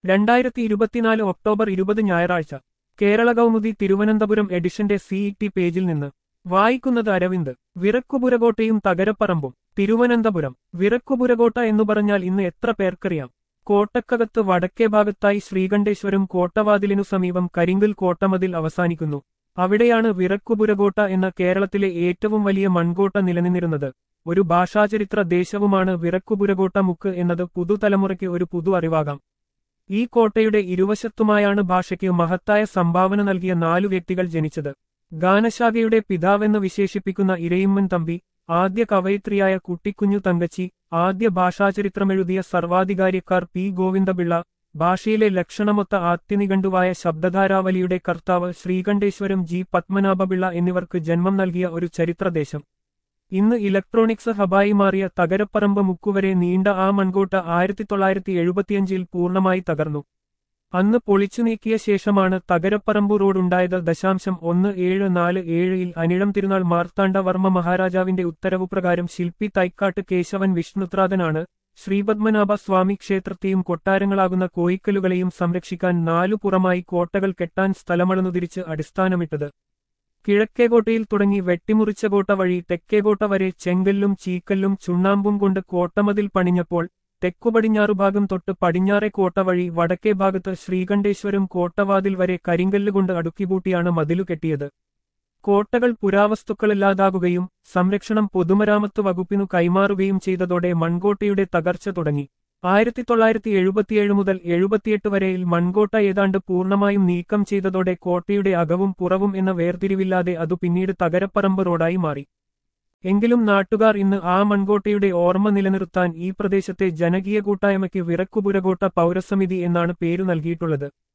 രണ്ടായിരത്തി ഇരുപത്തിനാല് ഒക്ടോബർ ഇരുപത് ഞായറാഴ്ച കേരള കൗമുദി തിരുവനന്തപുരം എഡിഷന്റെ സിഇടി പേജിൽ നിന്ന് വായിക്കുന്നത് അരവിന്ദ് വിറക്കുപുരകോട്ടയും തകരപ്പറമ്പും തിരുവനന്തപുരം വിറക്കുപുരകോട്ട എന്നു പറഞ്ഞാൽ ഇന്ന് എത്ര പേർക്കറിയാം കോട്ടക്കകത്ത് വടക്കേ ഭാഗത്തായി ശ്രീകണ്ഠേശ്വരം കോട്ടവാതിലിനു സമീപം കരിങ്കൽ കോട്ടമതിൽ അവസാനിക്കുന്നു അവിടെയാണ് വിറക്കുപുരകോട്ട എന്ന കേരളത്തിലെ ഏറ്റവും വലിയ മൺകോട്ട നിലനിന്നിരുന്നത് ഒരു ഭാഷാചരിത്ര ദേശവുമാണ് വിറക്കുപുരകോട്ട മുക്ക് എന്നത് പുതുതലമുറയ്ക്ക് ഒരു പുതു അറിവാകാം ഈ കോട്ടയുടെ ഇരുവശത്തുമായാണ് ഭാഷയ്ക്ക് മഹത്തായ സംഭാവന നൽകിയ നാലു വ്യക്തികൾ ജനിച്ചത് ഗാനശാഖയുടെ പിതാവെന്ന് വിശേഷിപ്പിക്കുന്ന ഇരയിമ്മൻ തമ്പി ആദ്യ കവയിത്രിയായ കുട്ടിക്കുഞ്ഞു തങ്കച്ചി ആദ്യ ഭാഷാചരിത്രമെഴുതിയ സർവാധികാരിക്കാർ പി ഗോവിന്ദപിള്ള ഭാഷയിലെ ലക്ഷണമൊത്ത ആത്യനികണ്ടുവായ ശബ്ദധാരാവലിയുടെ കർത്താവ് ശ്രീകണ്ഠേശ്വരം ജി പത്മനാഭപിള്ള എന്നിവർക്ക് ജന്മം നൽകിയ ഒരു ചരിത്രദേശം ഇന്ന് ഇലക്ട്രോണിക്സ് ഹബായി മാറിയ തകരപ്പറമ്പ് മുക്കുവരെ നീണ്ട ആ മൺകോട്ട ആയിരത്തി തൊള്ളായിരത്തി എഴുപത്തിയഞ്ചിൽ പൂർണ്ണമായി തകർന്നു അന്ന് പൊളിച്ചു നീക്കിയ ശേഷമാണ് തകരപ്പറമ്പ് റോഡുണ്ടായത് ദശാംശം ഒന്ന് ഏഴ് നാല് ഏഴിൽ അനിഴം തിരുനാൾ മാർത്താണ്ഡവർമ്മ മഹാരാജാവിന്റെ ഉത്തരവ് പ്രകാരം ശില്പി തൈക്കാട്ട് കേശവൻ വിഷ്ണുത്രാതനാണ് ശ്രീപത്മനാഭ സ്വാമി ക്ഷേത്രത്തെയും കൊട്ടാരങ്ങളാകുന്ന കോയിക്കലുകളെയും സംരക്ഷിക്കാൻ നാലു പുറമായി കോട്ടകൾ കെട്ടാൻ സ്ഥലമളന്നുതിരിച്ച് അടിസ്ഥാനമിട്ടത് കിഴക്കേകോട്ടയിൽ തുടങ്ങി വെട്ടിമുറിച്ച കോട്ട വഴി തെക്കേകോട്ട വരെ ചെങ്കല്ലും ചീക്കല്ലും ചുണ്ണാമ്പും കൊണ്ട് കോട്ടമതിൽ പണിഞ്ഞപ്പോൾ തെക്കുപടിഞ്ഞാറുഭാഗം തൊട്ട് പടിഞ്ഞാറെ കോട്ട വഴി വടക്കേ ഭാഗത്ത് ശ്രീകണ്ഠേശ്വരം കോട്ടവാതിൽ വരെ കരിങ്കല്ലുകൊണ്ട് അടുക്കിപൂട്ടിയാണ് മതിലു കെട്ടിയത് കോട്ടകൾ പുരാവസ്തുക്കളില്ലാതാകുകയും സംരക്ഷണം പൊതുമരാമത്ത് വകുപ്പിനു കൈമാറുകയും ചെയ്തതോടെ മൺകോട്ടയുടെ തകർച്ച തുടങ്ങി ആയിരത്തി തൊള്ളായിരത്തി എഴുപത്തിയേഴ് മുതൽ എഴുപത്തിയെട്ട് വരെയിൽ മൺകോട്ട ഏതാണ്ട് പൂർണ്ണമായും നീക്കം ചെയ്തതോടെ കോട്ടയുടെ അകവും പുറവും എന്ന വേർതിരിവില്ലാതെ അതു പിന്നീട് തകരപ്പറമ്പ് റോഡായി മാറി എങ്കിലും നാട്ടുകാർ ഇന്ന് ആ മൺകോട്ടയുടെ ഓർമ്മ നിലനിർത്താൻ ഈ പ്രദേശത്തെ ജനകീയ കൂട്ടായ്മയ്ക്ക് വിറക്കുപുരകോട്ട പൗരസമിതി എന്നാണ് പേരു നൽകിയിട്ടുള്ളത്